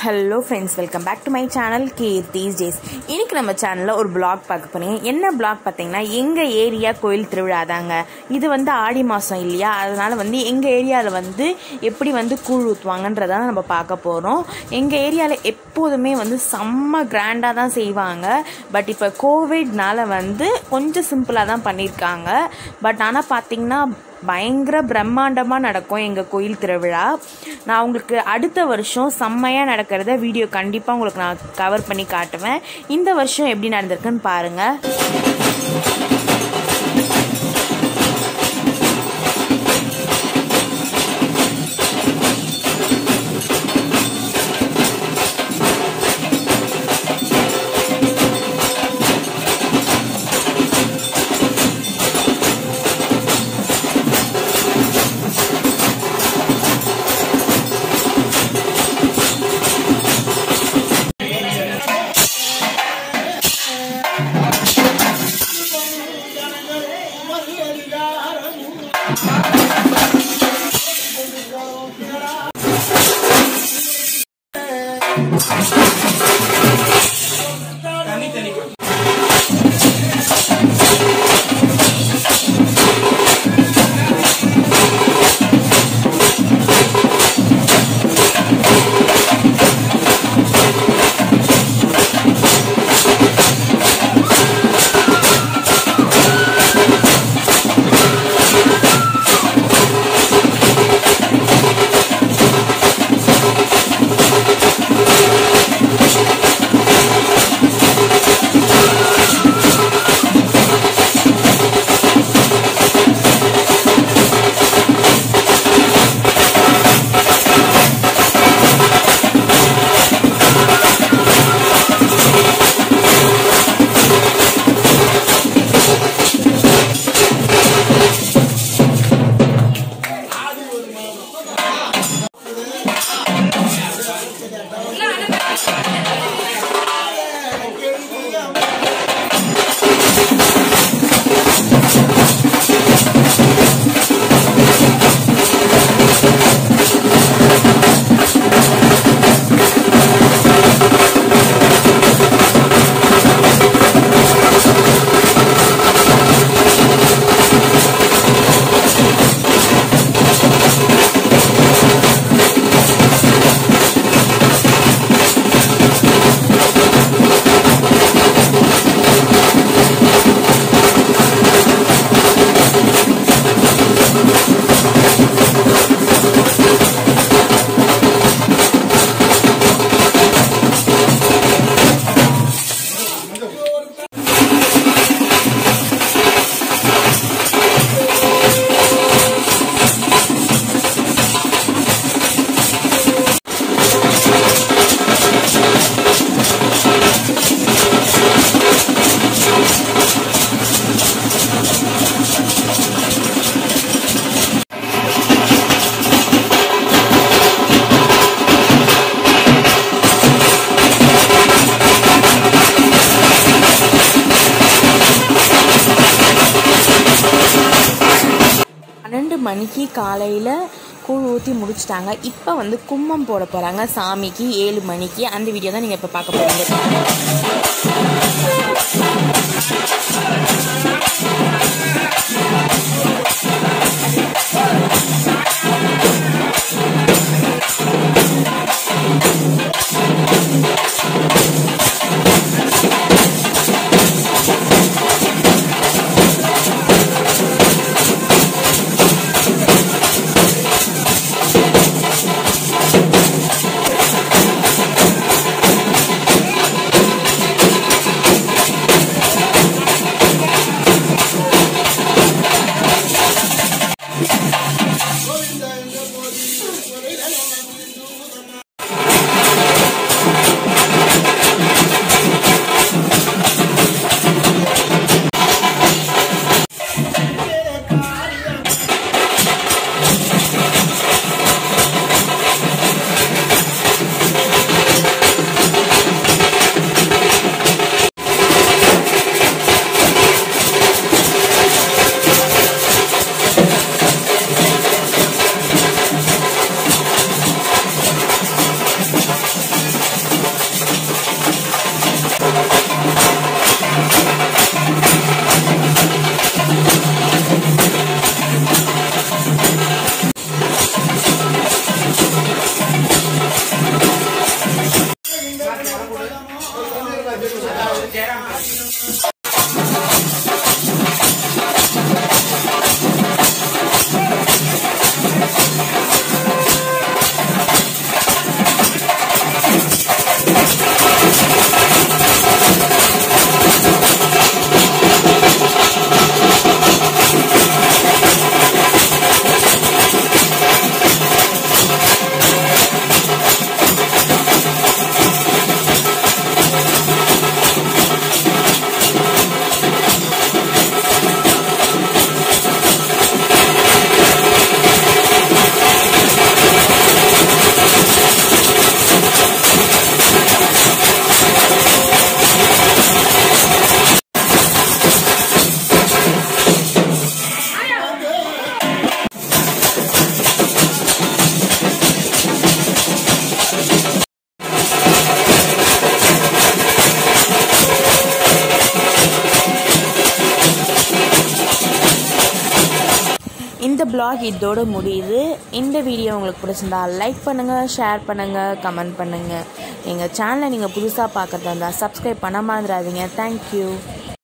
hello friends welcome back to my channel Keerthi's days இன்னைக்கு நம்ம சேனலில் ஒரு பிளாக் பார்க்க போறீங்க என்ன பிளாக் பார்த்தீங்கன்னா எங்கள் ஏரியா கோயில் திருவிழா தாங்க இது வந்து ஆடி மாதம் இல்லையா அதனால வந்து எங்கள் ஏரியாவில் வந்து எப்படி வந்து கூழ் ஊற்றுவாங்கன்றதான் நம்ம பார்க்க போகிறோம் எங்கள் ஏரியாவில் எப்போதுமே வந்து செம்ம கிராண்டாக தான் செய்வாங்க பட் இப்போ கோவிட்னால வந்து கொஞ்சம் சிம்பிளாக தான் பண்ணியிருக்காங்க பட் ஆனால் பார்த்தீங்கன்னா பயங்கர பிரம்மாண்டமாக நடக்கும் எங்கள் கோயில் திருவிழா நான் உங்களுக்கு அடுத்த வருஷம் செம்மையாக நடக்கிறத வீடியோ கண்டிப்பாக உங்களுக்கு நான் கவர் பண்ணி காட்டுவேன் இந்த வருஷம் எப்படி நடந்திருக்குன்னு பாருங்கள் பன்னெண்டு மணிக்கு காலையில் கூழ் ஊற்றி முடிச்சிட்டாங்க இப்போ வந்து கும்மம் போட போகிறாங்க சாமிக்கு ஏழு மணிக்கு அந்த வீடியோ தான் நீங்கள் இப்போ பார்க்க போகிறீங்க பிளாக் இதோட முடியுது இந்த வீடியோ உங்களுக்கு பிடிச்சிருந்தா லைக் பண்ணுங்கள் ஷேர் பண்ணுங்கள் கமெண்ட் பண்ணுங்கள் எங்கள் சேனலை நீங்கள் புதுசாக பார்க்குறதா இருந்தால் சப்ஸ்கிரைப் பண்ண மாதிராதீங்க தேங்க்யூ